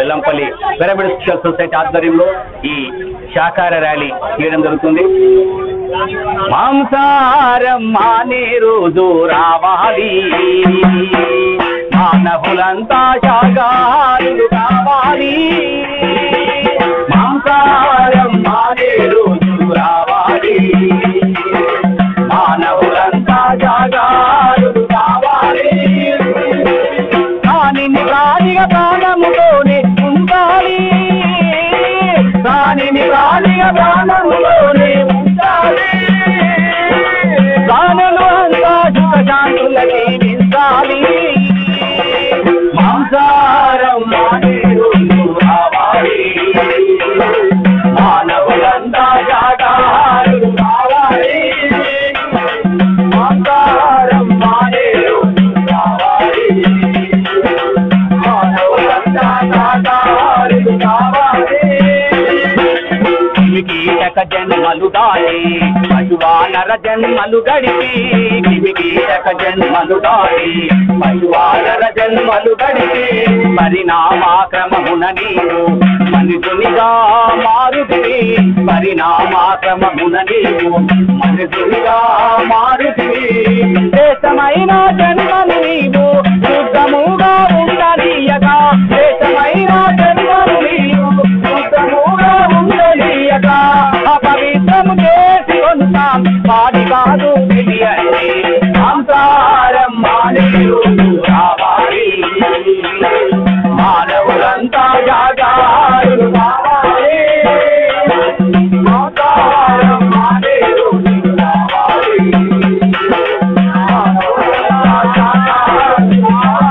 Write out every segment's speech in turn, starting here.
Bellampalli pyramid social society ఆధ్వర్యంలో ఈ శాకార rally చేయడం జరుగుతుంది మాంసారం మానే రోజు రావాలి మానవులంతా శాకారులు కావాలి మాంసారం మానే రోజు రావాలి మానవులంతా జాగారులు కావాలి దానిని ప్రాణిగా ప్రాణములోనే ఉండాలి దానిని ప్రాణిగా ప్రాణములోనే ఉండాలి ప్రాణులు అంతా సుఖ శాంతుల జీవించాలి మాంసారం మానే రోజు రావాలి మానవులంతా జాగారులు కావాలి మాంసారం మానే రోజు రావాలి మానవులంతా జాగారులు కావాలి కీటక జన్మలు దాటి పశువానర జన్మలు గడిపి కీటక జన్మలు దాటి పశువానర జన్మలు గడిపి పరిణామాక్రమమున నీవు మనుషునిగా మారుతివి పరిణామాక్రమమున నీవు మనుషునిగా మారుతివి దేశమైన జన్మను నీవు శుద్ధముగా ఉండనీయగా దేశమైన జన్మను నీవు శుద్ధముగా ఉండనీయక అపవిత్రము చేసి కొంటాం వాడి కాదు తెలియండి సంసారం మానే రోజు రావాలి మానవులంతా జాగారులు కావాలి సంసారం మానే రోజు రావాలి మానవులంతా జాగారులు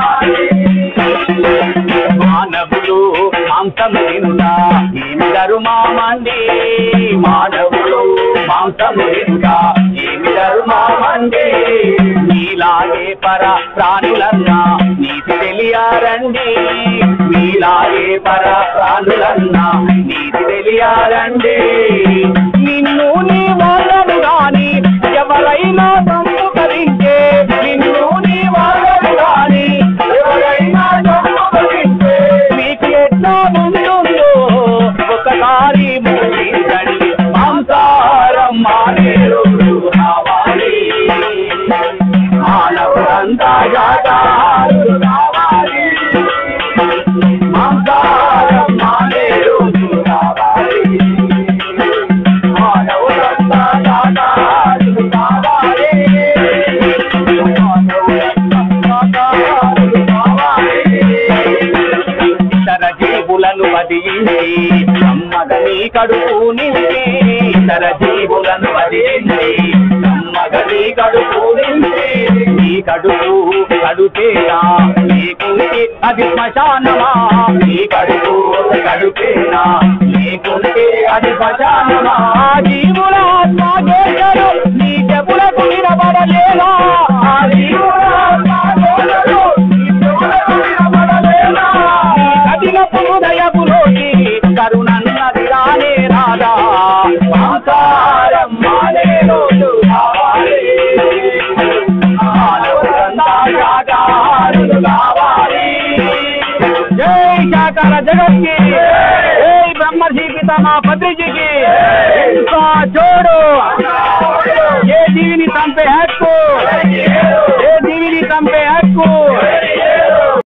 కావాలి మానవులు మాంసం తినుట ఏమి ధర్మామండి మానవులు మాంసం తినుట ఏమి ధర్మామండి మీలాగే పర ప్రాణులన్నా నీతి తెలియారండి మీలాగే పర ప్రాణులన్నా నీతి తెలియారండి నిన్ను నీ వాళ్ళను గాని ఎవరైనా సంస్కరించే నిన్ను నీ వాళ్ళను గాని ఎవరైనా సంస్కరించే మీకు ఎట్లా ఉంటుందో ఒకసారి ముగించండి మాంసారం మానే రోజు రావాలి మానవులంతా జాగారులు కావాలి మాంసారం మానే రోజు రావాలి మానవులంతా జాగారులు కావాలి మానవులంతా జాగారులు కావాలి ఇతర జీవులను వదిలించి నమ్మగని కడుపు నిండి ఇతర జీవులను వదిలించి నమ్మగని కడుపు నిండి నీ కడుపు కడుపేనా నీకుంటే అది శ్మశానమా నీ కడుపు కడుపేనా నీకుంటే అది శ్మశానమా జీవుల ఆత్మగేశరు నీ చెవులకు వినబడలేదా ఆ జీవుల ఆత్మగేశరు నీ చెవులకు వినబడలేదా కఠినపు హృదయపులోకి కరుణన్నది రానే రాదా మాంసారం మానే రోజు కావాలి మానవులంతా శాకాహారులు కావాలి జై శాకార జగత్కి జై బ్రహ్మర్షి పితామా పత్రిజీకి ఇంకా చూడు ఏ జీవిని చంపే హక్కు ఏ జీవిని చంపే హక్కు